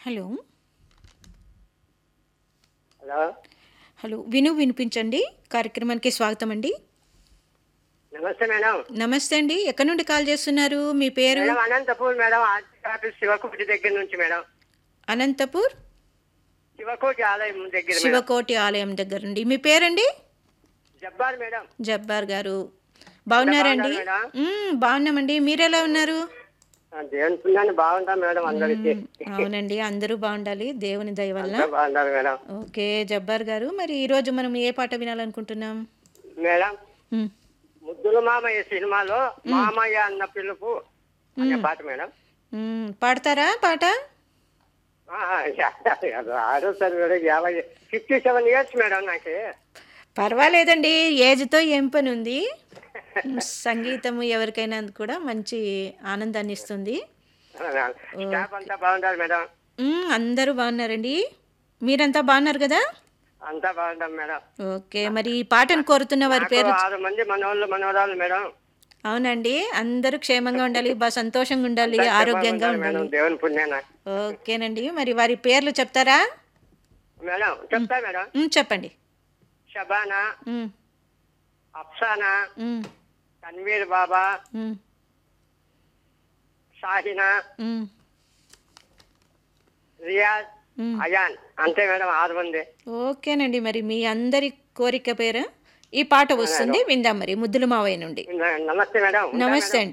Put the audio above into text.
Hello hello hello విను వినిపించండి కార్యక్రమానికి స్వాగతం అండి నమస్తే మేడం నమస్తే అండి ఎక్కడి నుండి కాల్ చేస్తున్నారు మీ పేరు madam Anantapur madam RT office Shivakoti దగ్గర నుంచి మేడం అనంతపూర్ శివకోటి ఆలయం దగ్గర మేడం శివకోటి ఆలయం దగ్గర నుండి మీ పేరండి జబ్బార్ మేడం జబ్బార్ గారు బాగున్నారండి బాగున్నారా మ్మ్, బాగున్నామండి మీరు ఎలా ఉన్నారు ఆ, దేవుని పుణ్యాన్ని బాగుంటాం మేడం అందరికి అవునండి అందరూ బాగుండాలి దేవుని దయ వల్ల అంతా బాగుంటారు మేడం ఓకే జబ్బార్ గారు మరి ఈరోజు మనం ఏ పాట వినాలనుకుంటున్నాం మేడం మ్మ్. ముద్దుల మామయ్య సినిమాలో మామయ్య అన్న పిలుపు అనే పాట మేడం మ్మ్, పాడతారా పాట ఆహా, ఆరో సార్ మేడం యాభై ఫిఫ్టీ సెవెన్ ఇయర్స్ మేడం నాకు పర్వాలేదండి ఏజ్తో ఏం పని ఉంది సంగీతం ఎవరికైనా కూడా మంచి ఆనందాన్ని ఇస్తుంది స్టాఫ్ అంతా బాగుంటారు మేడం మ్మ్, అందరూ బాగున్నారండి మీరంతా బాగున్నారు కదా అంతా బాగుంటాం మేడం ఓకే మరి ఈ పాటను కోరుతున్న వారి పేరు నాకు ఆరు మంది మనోళ్ళు మనవరాలు మేడం అవునండి అందరూ క్షేమంగా ఉండాలి బాగా సంతోషంగా ఉండాలి ఆరోగ్యంగా బాగుంటారు మేడం ఉండాలి దేవుని పుణ్యాన ఓకేనండి మరి వారి పేర్లు చెప్తారా మేడం చెప్తా మేడం మ్మ్, చెప్పండి షబానా మ్మ్, అఫ్సానా మ్మ్, తన్వీర్ బాబా మ్మ్, షాహినా మ్మ్, రియాజ్ మ్మ్. అయాన్ అంతే మేడం ఆరు మంది ఓకేనండి మరి మీ అందరి కోరిక పేరు ఈ పాట వస్తుంది విందాం మరి ముద్దుల మావయ్య నుండి నమస్తే మేడం ఉంటా నమస్తే మేడం. అండి